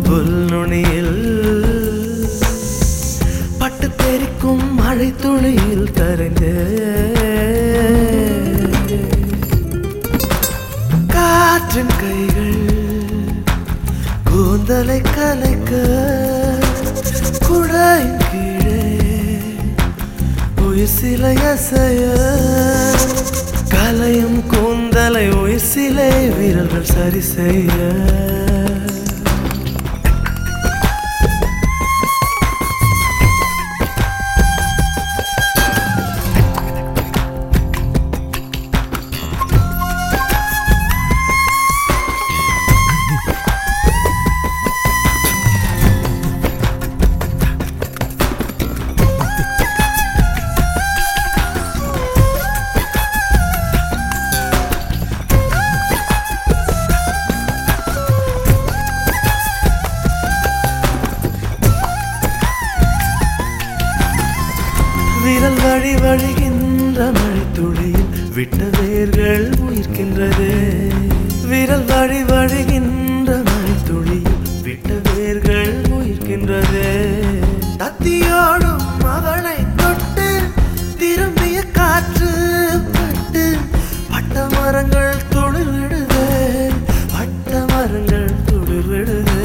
புல்நுனியில் பட்டு தெரிக்கும் மழை துளியில் கரைந்து காற்றின் கைகள் கூந்தலை கலைக்க குடையின் கீழே உயிர் சிலை அசைய கலையும் கூந்தலை உயிர் சிலை வீரர்கள் சரி செய்ய விரல் வழி வழிகின்ற மழை துளியில் விட்ட வேர்கள் உயிர்க்கின்றது விரல் வழி வழிகின்ற மழை துளியில் விட்ட வேர்கள் உயிர்க்கின்றது தத்தியோடும் அவளை தொட்டு திரும்பிய காற்று பட்டு பட்ட மரங்கள் துளிர் விடுது பட்ட மரங்கள் துளிர் விடுது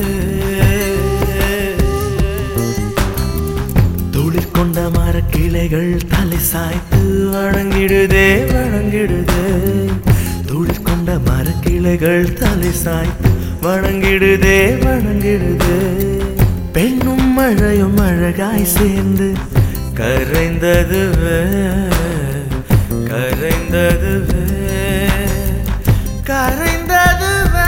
துளிர் கொண்ட மரக்கிளைகள் தலை சாய்த்து வணங்கிடுதே வணங்கிடுதே துளிர் கொண்ட மரக்கிளைகள் தலை சாய்த்து வணங்கிடுதே வணங்கிடுதே பெண்ணும் மழையும் அழகாய் சேர்ந்து கரைந்ததுவே கரைந்ததுவே கரைந்ததுவே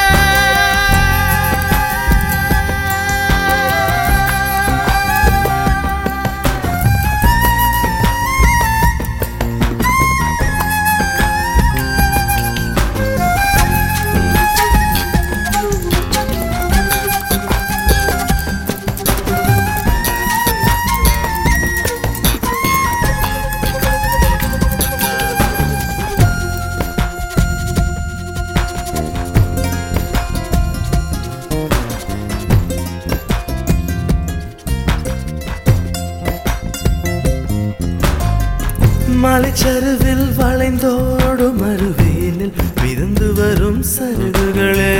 மலைச்சருவில் வளைந்தோடும் அருவியினில் மிதந்து வரும் சருகுகளே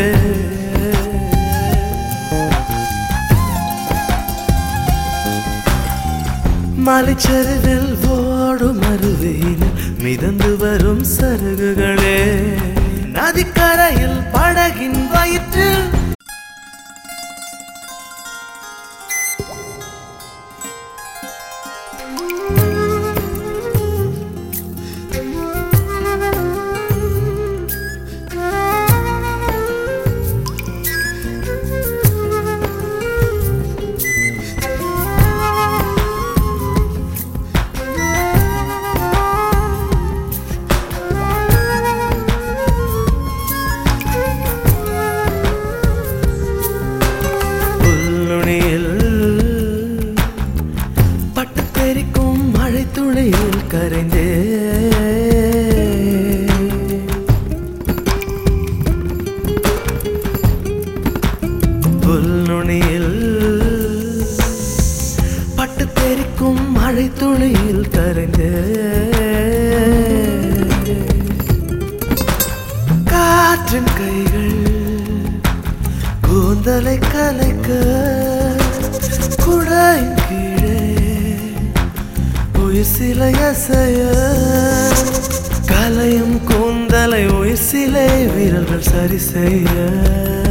மலைச்சருவில் ஓடும் அருவியினில் மிதந்து வரும் சருகுகளே நதிக்கரையில் படகின் வயிற்றில் புல்நுனியில் பட்டு தெரிக்கும் மழை துளியில் கரைந்தே புல்நுனியில் பட்டு தெரிக்கும் மழை துளியில் கரைந்தே காற்றின் கைகள் கூந்தலை கலைக்க குடையின் கீழே உயிர் சிலை அசைய கலையும் கூந்தலை உயிர் சிலை வீரர்கள் சரி செய்ய